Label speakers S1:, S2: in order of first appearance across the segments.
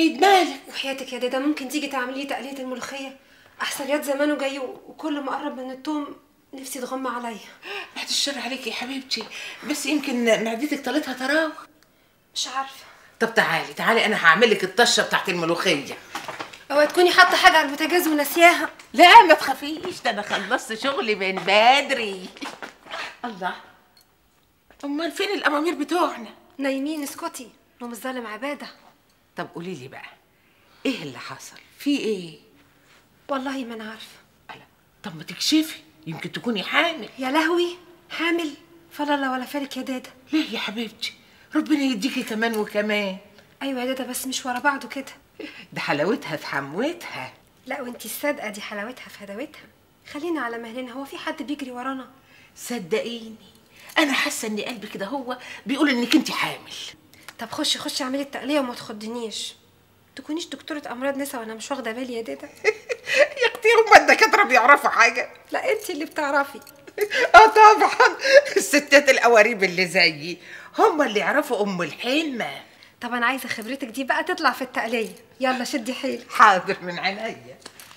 S1: سعيد مالك
S2: وحياتك يا دادا ممكن تيجي تعملي لي تقليه الملوخيه احسن ياد زمانه جاي و- وكل ما اقرب من التوم نفسي تغمى عليا
S1: بعد الشر عليك يا حبيبتي بس يمكن معدتك طالتها تراوح
S2: مش عارفه
S1: طب تعالي تعالي انا هعمل لك الطشه بتاعت الملوخيه
S2: اوعي تكوني حاطه حاجه على البوتاجاز وناسياها
S1: لا ما تخافيش ده انا خلصت شغلي من بدري الله امال فين الامامير بتوعنا
S2: نايمين اسكتي نوم الظالم عباده
S1: طب قولي لي بقى ايه اللي حصل في ايه
S2: والله ما انا عارفه
S1: ألا طب ما تكشفي يمكن تكوني حامل
S2: يا لهوي حامل فلا لا ولا فالك يا دادا
S1: ليه يا حبيبتي ربنا يديكي كمان وكمان
S2: ايوه يا دادا بس مش ورا بعضه كده
S1: ده حلاوتها في حموتها
S2: لا وانتي الصادقه دي حلاوتها في هداوتها خلينا على مهلنا هو في حد بيجري ورانا
S1: صدقيني انا حاسه ان قلبي كده هو بيقول انك انت حامل
S2: طب خشي خشي اعملي التقليه وما تخضنيش تكونيش دكتورة أمراض نسا وأنا مش واخدة بالي يا دادا
S1: يا اختي هما الدكاتره بيعرفوا حاجه
S2: لا أنت اللي بتعرفي
S1: اه طبعا الستات القواريب اللي زيي هما اللي يعرفوا ام الحلمه
S2: طب أنا عايزة خبرتك دي بقى تطلع في التقلية يلا شدي حيلك
S1: حاضر من عينيا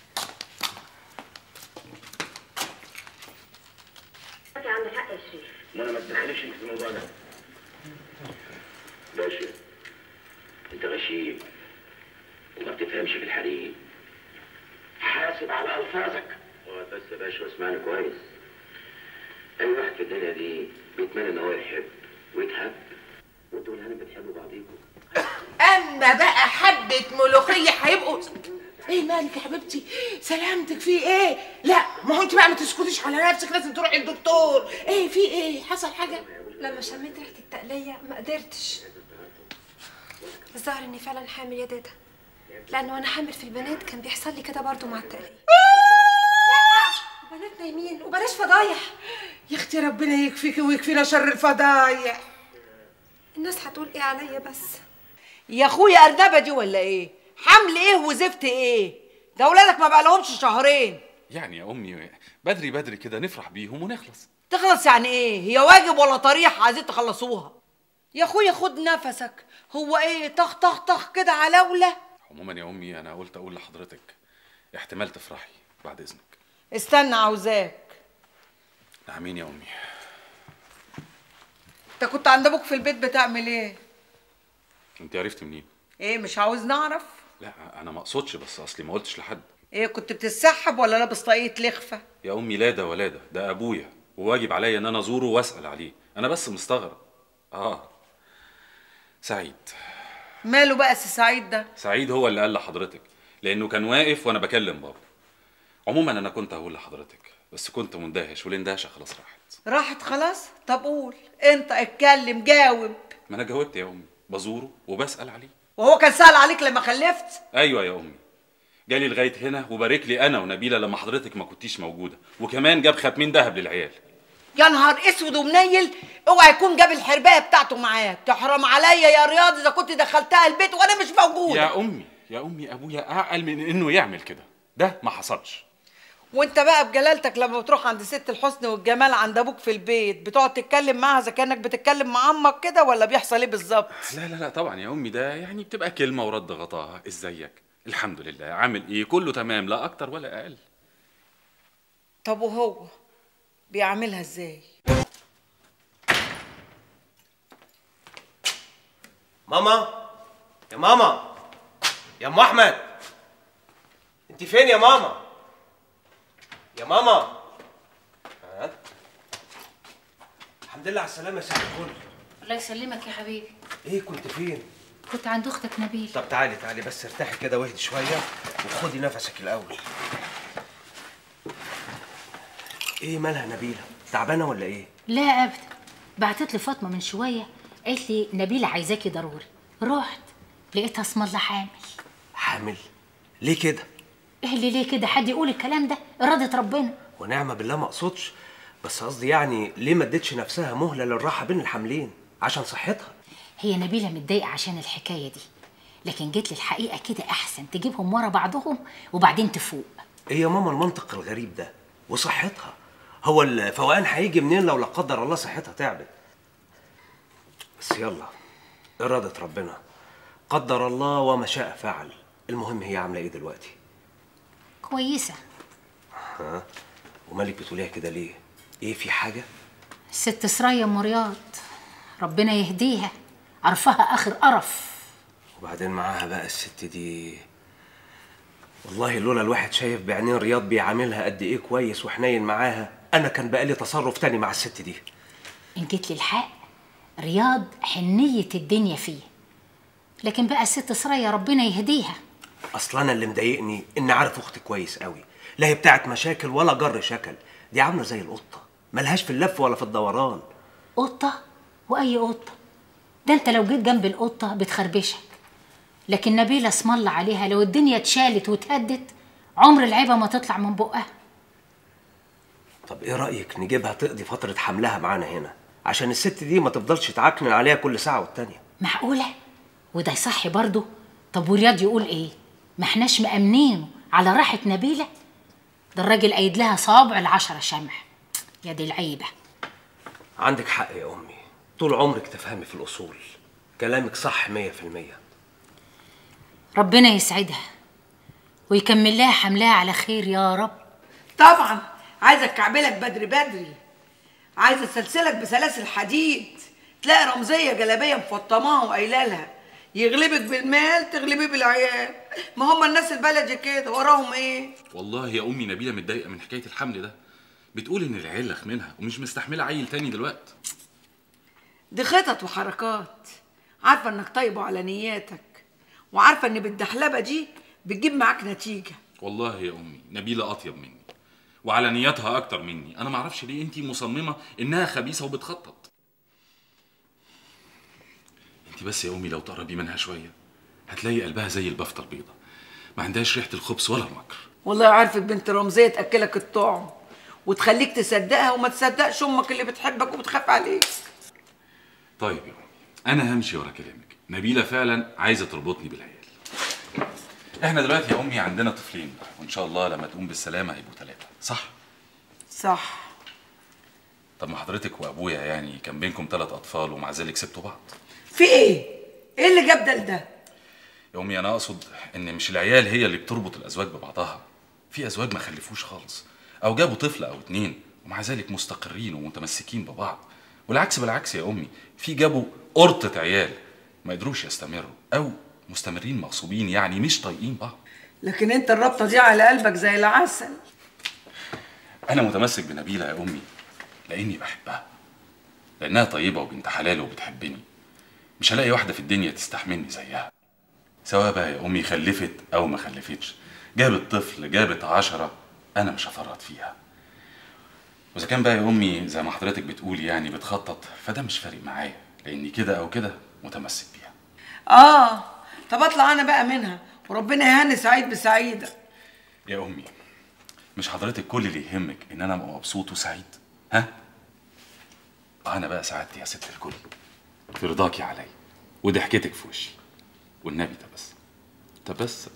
S3: عندك حق يا شريف
S4: لا ما تدخليش انت في الموضوع ده باشا انت غشيم وما بتفهمش في الحريم حاسب على الفاظك اقعد بس يا باشا واسمعني كويس اي واحد في الدنيا دي بيتمنى ان هو يحب ويتحب وانتوا الهنا بتحبوا بعضيكم
S1: اما بقى حبه ملوخيه هيبقوا ايه مالك يا حبيبتي سلامتك في ايه لا ما هو انت بقى ما تسكتيش على نفسك لازم تروحي الدكتور ايه في ايه حصل حاجه
S2: لما شميت ريحة التقلية ما قدرتش الظاهر إني فعلا حامل يا دادا لأنه وأنا حامل في البنات كان بيحصل لي كده برضو مع التقلية لا البنات نايمين وبلاش فضايح
S1: يا اختي ربنا يكفيكي ويكفينا شر الفضايح
S2: الناس هتقول إيه عليا بس
S5: يا اخويا ارنبه دي ولا ايه حمل ايه وزفت ايه ده ولادك ما بقالهمش شهرين
S6: يعني يا امي بدري بدري كده نفرح بيهم ونخلص
S5: تخلص يعني ايه هي واجب ولا طريح عايزين تخلصوها يا اخويا خد نفسك هو ايه طخ طخ طخ كده علاوله
S6: عموما يا امي انا قلت اقول لحضرتك احتمال تفرحي بعد اذنك
S5: استنى عاوزاك
S6: نعمين يا امي
S5: انت كنت عند ابوك في البيت بتعمل ايه
S6: انت عرفت منين
S5: ايه مش عاوز نعرف
S6: لا انا ما اقصدش بس اصلي ما قلتش لحد
S5: ايه كنت بتتسحب ولا لابس طاقية لخفة
S6: يا امي لا ده ولا ده ده ابويا وواجب عليا ان انا ازوره واسال عليه انا بس مستغرب اه سعيد
S5: ماله بقى سي سعيد ده
S6: سعيد هو اللي قال لحضرتك لانه كان واقف وانا بكلم بابا عموما انا كنت هقول لحضرتك بس كنت مندهش والاندهاشه خلاص راحت
S5: راحت خلاص طب قول انت اتكلم جاوب
S6: ما انا جاوبت يا امي بزوره وبسال عليه
S5: وهو كان سأل عليك لما خلفت
S6: ايوه يا امي جالي لغايه هنا وبارك لي انا ونبيله لما حضرتك ما كنتيش موجوده وكمان جاب ختمين ذهب للعيال
S5: يا نهار اسود ومنيل اوعى يكون جاب الحربايه بتاعته معاك تحرم عليا يا رياض اذا كنت دخلتها البيت وانا مش موجود
S6: يا امي يا امي ابويا اعقل من انه يعمل كده ده ما حصلش
S5: وانت بقى بجلالتك لما بتروح عند ست الحسن والجمال عند ابوك في البيت بتقعد تتكلم معاها اذا كانك بتتكلم مع امك كده ولا بيحصل ايه بالظبط
S6: لا لا لا طبعا يا امي ده يعني بتبقى كلمه ورد غطاها ازيك الحمد لله عامل ايه كله تمام لا اكتر ولا اقل
S5: طب وهو بيعملها ازاي
S7: ماما يا ماما يا ام احمد انت فين يا ماما يا ماما ها؟ الحمد لله على السلامه يا ست الكل
S3: الله يسلمك يا حبيبي
S7: ايه كنت فين
S3: كنت عند اختك نبيل
S7: طب تعالي تعالي بس ارتاحي كده واهدي شويه وخدي نفسك الاول ايه مالها نبيله تعبانه ولا ايه
S3: لا ابدا بعتت لي فاطمه من شويه قالت لي نبيله عايزاكي ضروري رحت لقيتها اسم الله حامل
S7: حامل ليه كده
S3: ايه اللي ليه كده حد يقول الكلام ده اراده ربنا
S7: ونعمه بالله ما اقصدش بس قصدي يعني ليه ما ادتش نفسها مهله للراحه بين الحاملين عشان صحتها
S3: هي نبيله متضايقه عشان الحكايه دي لكن جيت لي الحقيقه كده احسن تجيبهم ورا بعضهم وبعدين تفوق
S7: ايه يا ماما المنطق الغريب ده وصحتها هو الفوقان هيجي منين لو لا قدر الله صحتها تعبت بس يلا إرادة ربنا قدر الله وما شاء فعل المهم هي عامله ايه دلوقتي
S3: كويسه
S7: ها ومالك بتقوليها كده ليه ايه في حاجه
S3: الست سرايا ام رياض ربنا يهديها عرفها اخر قرف
S7: وبعدين معاها بقى الست دي والله لولا الواحد شايف بعينين رياض بيعاملها قد ايه كويس وحنين معاها انا كان بقالي تصرف تاني مع الست دي
S3: ان جيت لي الحق رياض حنيه الدنيا فيه لكن بقى الست سرايا ربنا يهديها
S7: اصلا انا اللي مضايقني اني عارف اختي كويس قوي لا هي بتاعت مشاكل ولا جر شكل دي عامله زي القطه ملهاش في اللف ولا في الدوران
S3: قطه واي قطه ده انت لو جيت جنب القطه بتخربشك لكن نبيله اسم الله عليها لو الدنيا اتشالت واتهدت عمر العيبه ما تطلع من بقها
S7: طب ايه رايك نجيبها تقضي فتره حملها معانا هنا عشان الست دي ما تفضلش تعكنن عليها كل ساعه والتانيه
S3: معقوله وده يصحي برضه طب ورياض يقول ايه ما احناش مأمنينه على راحه نبيله ده الراجل قايد لها صابع العشرة شمح يا دي العيبه
S7: عندك حق يا امي طول عمرك تفهمي في الاصول كلامك صح مية في المية
S3: ربنا يسعدها ويكمل لها حملها على خير يا رب
S5: طبعا عايزه اكعبلك بدري بدري عايزه اسلسلك بسلاسل حديد تلاقي رمزيه جلابيه مفطماها وقايله لها يغلبك بالمال تغلبيه بالعيال ما هم الناس البلدي كده وراهم ايه
S6: والله يا امي نبيله متضايقه من حكايه الحمل ده بتقول ان العيال لخ منها ومش مستحمله عيل تاني دلوقتي
S5: دي خطط وحركات عارفه انك طيب على نياتك وعارفه ان بالدحلبه دي بتجيب معاك نتيجه
S6: والله يا امي نبيله اطيب مني وعلى نياتها اكتر مني انا معرفش ليه انتي مصممه انها خبيثه وبتخطط انتي بس يا امي لو تقربي منها شويه هتلاقي قلبها زي البفته البيضه ما عندهاش ريحه الخبز ولا المكر
S5: والله عارفه بنت رمزيه تاكلك الطعم وتخليك تصدقها وما تصدقش امك اللي بتحبك وبتخاف عليك
S6: طيب يا امي انا همشي ورا كلامك نبيله فعلا عايزه تربطني بالعيال احنا دلوقتي يا امي عندنا طفلين وان شاء الله لما تقوم بالسلامه هيبقوا ثلاثه صح
S5: صح
S6: طب ما حضرتك وابويا يعني كان بينكم ثلاث اطفال ومع ذلك سبتوا بعض
S5: في ايه ايه اللي جاب ده لده
S6: يا امي انا اقصد ان مش العيال هي اللي بتربط الازواج ببعضها في ازواج ما خلفوش خالص او جابوا طفل او اتنين ومع ذلك مستقرين ومتمسكين ببعض والعكس بالعكس يا امي في جابوا قرطة عيال ما قدروش يستمروا او مستمرين مغصوبين يعني مش طايقين بعض
S5: لكن انت الرابطه دي على قلبك زي العسل
S6: انا متمسك بنبيله يا امي لاني بحبها لانها طيبه وبنت حلال وبتحبني مش هلاقي واحده في الدنيا تستحملني زيها سواء بقى يا امي خلفت او ما خلفتش جابت طفل جابت عشرة انا مش هفرط فيها واذا كان بقى يا امي زي ما حضرتك بتقولي يعني بتخطط فده مش فارق معايا لاني كده او كده متمسك بيها
S5: اه طب اطلع انا بقى منها وربنا يهني سعيد بسعيده
S6: يا امي مش حضرتك كل اللي يهمك ان انا ابقى مبسوط وسعيد ها انا بقى سعادتي يا ست الكل في رضاكي عليا وضحكتك في وشي والنبي ده بس طب بس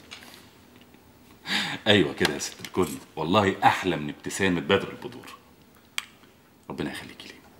S6: ايوه كده يا ست الكل والله احلى من ابتسامه بدر البدور ربنا يخليكي لينا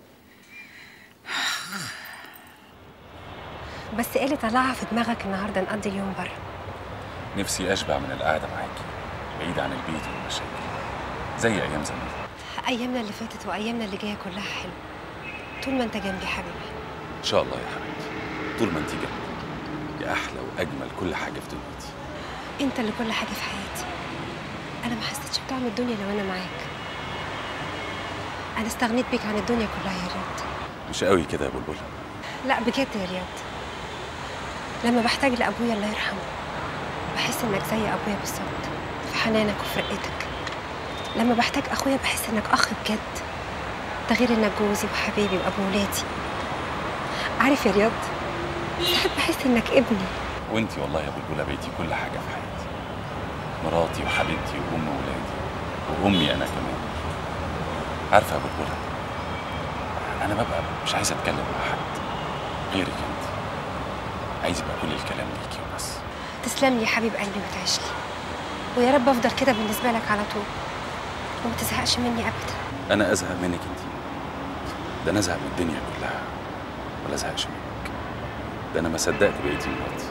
S2: بس ايه اللي طلعها في دماغك النهارده نقضي اليوم بره
S6: نفسي اشبع من القعده معاكي بعيد عن البيت والمشاكل زي ايام زمان
S2: ايامنا اللي فاتت وايامنا اللي جايه كلها حلوه طول ما انت جنبي حبيبي
S6: ان شاء الله يا حبيبتي طول ما انت جنبي يا احلى واجمل كل حاجه في دنيتي
S2: انت اللي كل حاجه في حياتي انا ما حسيتش بطعم الدنيا لو انا معاك انا استغنيت بيك عن الدنيا كلها يا رياض
S6: مش قوي كده يا بلبل
S2: لا بجد يا رياض لما بحتاج لابويا الله يرحمه بحس انك زي ابويا بالظبط في حنانك وفي رقتك لما بحتاج اخويا بحس انك اخ بجد ده غير انك جوزي وحبيبي وابو ولادي عارف يا رياض ساعات بحس انك ابني
S6: وانتي والله يا بلبله بقيتي كل حاجه في حياتي مراتي وحبيبتي وام ولادي وامي انا كمان عارفه يا بلبله انا ببقى مش عايز اتكلم مع حد غيرك انت عايز يبقى كل الكلام ليكي وبس
S2: تسلم لي يا حبيب قلبي وتعيش لي ويا رب افضل كده بالنسبه لك على طول وما تزهقش مني ابدا
S6: انا ازهق منك انت ده انا ازهق من الدنيا كلها ولا ازهقش منك ده انا ما صدقت بقيتي مراتي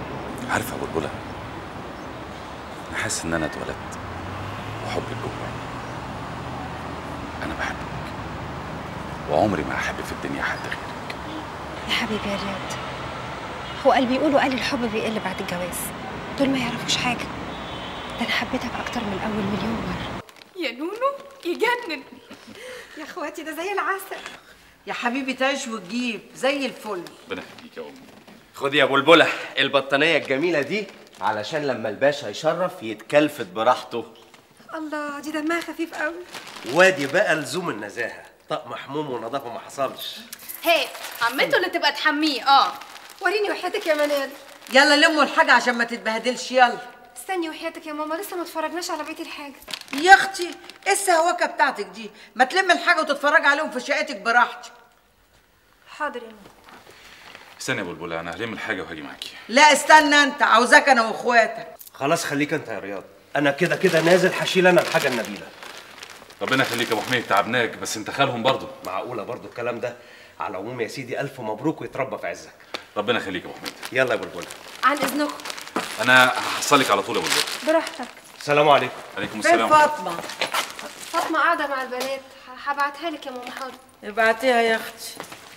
S6: عارفه يا بلبله انا حاسس ان انا اتولدت وحبك جوايا انا بحبك وعمري ما هحب في الدنيا حد غيرك
S2: يا حبيبي يا رياض هو قال بيقولوا قال الحب بيقل بعد الجواز دول ما يعرفوش حاجة ده أنا حبيتك أكتر من أول مليون مرة
S8: يا نونو يجنن
S2: يا اخواتي ده زي العسل
S5: يا حبيبي تعيش وتجيب زي الفل
S6: ربنا يخليك يا امي
S7: خد يا بلبله البطانيه الجميله دي علشان لما الباشا يشرف يتكلفت براحته
S2: الله دي دمها خفيف قوي
S7: وادي بقى لزوم النزاهه طقم محموم ونظافه ما حصلش
S8: هي عمته اللي تبقى تحميه اه
S2: وريني وحياتك يا منال
S5: يلا لموا الحاجه عشان ما تتبهدلش يلا
S2: استني وحياتك يا ماما لسه ما اتفرجناش على بقية الحاجة
S5: يا اختي ايه السهوكه بتاعتك دي ما تلم الحاجه وتتفرج عليهم في شقتك براحتك
S2: حاضر يا ماما
S6: استني يا بلبله انا هلم الحاجه وهاجي معاكي
S5: لا استنى انت عاوزاك انا واخواتك
S7: خلاص خليك انت يا رياض انا كده كده نازل هشيل انا الحاجه النبيله
S6: ربنا يخليك يا ابو حميد تعبناك بس انت خالهم برضه
S7: معقوله برضو الكلام ده على العموم يا سيدي الف مبروك ويتربى في عزك
S6: ربنا يخليك يا ابو حميد
S7: يلا يا بلبله
S2: عن إذنكم
S6: انا هحصلك على طول يا بلبله
S2: براحتك
S7: السلام عليكم
S6: عليكم
S5: فين
S6: السلام
S5: فاطمه
S2: فاطمة قاعدة مع البنات ه- هبعتها لك يا ماما حاضر
S5: ابعتيها يا اختي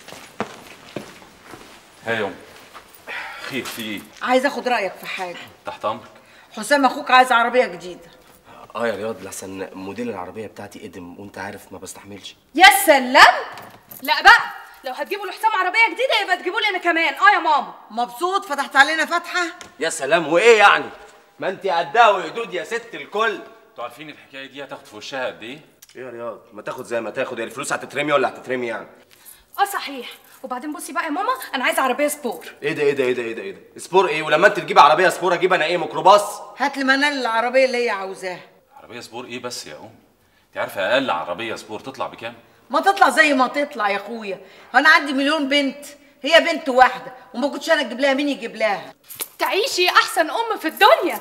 S6: ها يا امي خير في ايه
S5: عايز اخد رايك في حاجه
S6: تحت امرك
S5: حسام اخوك عايز عربيه جديده
S7: اه يا رياض لحسن موديل العربيه بتاعتي قدم وانت عارف ما بستحملش
S8: يا سلام لا بقى لو هتجيبوا لحسام عربيه جديده يبقى تجيبوا لي انا كمان اه يا ماما
S5: مبسوط فتحت علينا فتحه
S7: يا سلام وايه يعني ما انت قدها وقدود يا ست الكل
S6: انتوا عارفين الحكايه دي هتاخد في وشها قد ايه
S7: ايه يا رياض ما تاخد زي ما تاخد يعني الفلوس هتترمي ولا هتترمي يعني
S8: اه صحيح وبعدين بصي بقى يا ماما انا عايزه عربيه سبور
S7: ايه ده ايه ده ايه ده ايه ده ايه ده سبور ايه ولما انت تجيب عربيه سبور اجيب انا ايه ميكروباص
S5: هات لي منال العربيه اللي هي عاوزاها
S6: عربيه سبور ايه بس يا امي انت عارفه اقل عربيه سبور تطلع بكام
S5: ما تطلع زي ما تطلع يا اخويا انا عندي مليون بنت هي بنت واحده وما كنتش انا اجيب لها مين يجيب لها
S8: تعيشي احسن ام في الدنيا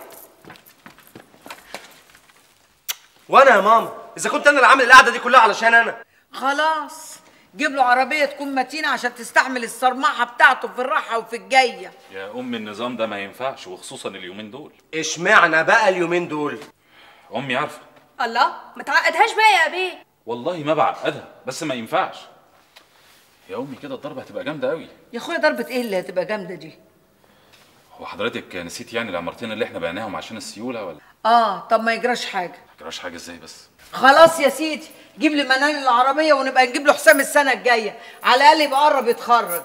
S7: وانا يا ماما اذا كنت انا اللي عامل القعده دي كلها علشان انا
S5: خلاص جيب له عربيه تكون متينه عشان تستحمل الصرمعه بتاعته في الراحه وفي الجايه
S6: يا ام النظام ده ما ينفعش وخصوصا اليومين دول
S7: اشمعنى بقى اليومين دول
S6: امي عارفه
S8: الله ما تعقدهاش بقى يا ابيه
S6: والله ما بعقدها بس ما ينفعش يا امي كده الضربه هتبقى جامده قوي
S5: يا اخويا ضربه ايه اللي هتبقى جامده دي
S6: هو حضرتك نسيت يعني العمارتين اللي احنا بعناهم عشان السيوله ولا
S5: اه طب ما يجراش حاجه
S6: ما جراش حاجه ازاي بس
S5: خلاص يا سيدي جيب لي منال العربيه ونبقى نجيب له حسام السنه الجايه على الاقل يبقى قرب يتخرج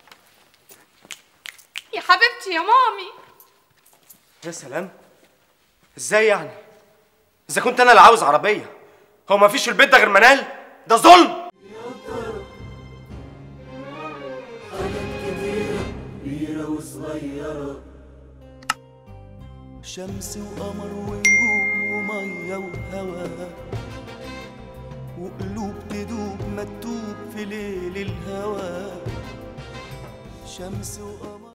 S8: يا حبيبتي يا مامي
S7: يا سلام ازاي يعني اذا كنت انا اللي عاوز عربيه هو ما فيش في البيت ده غير منال ده ظلم
S9: كبيرة وصغيرة شمس وقمر ونجوم ومية وهوا وقلوب تدوب مكتوب في ليل الهوى شمس وقمر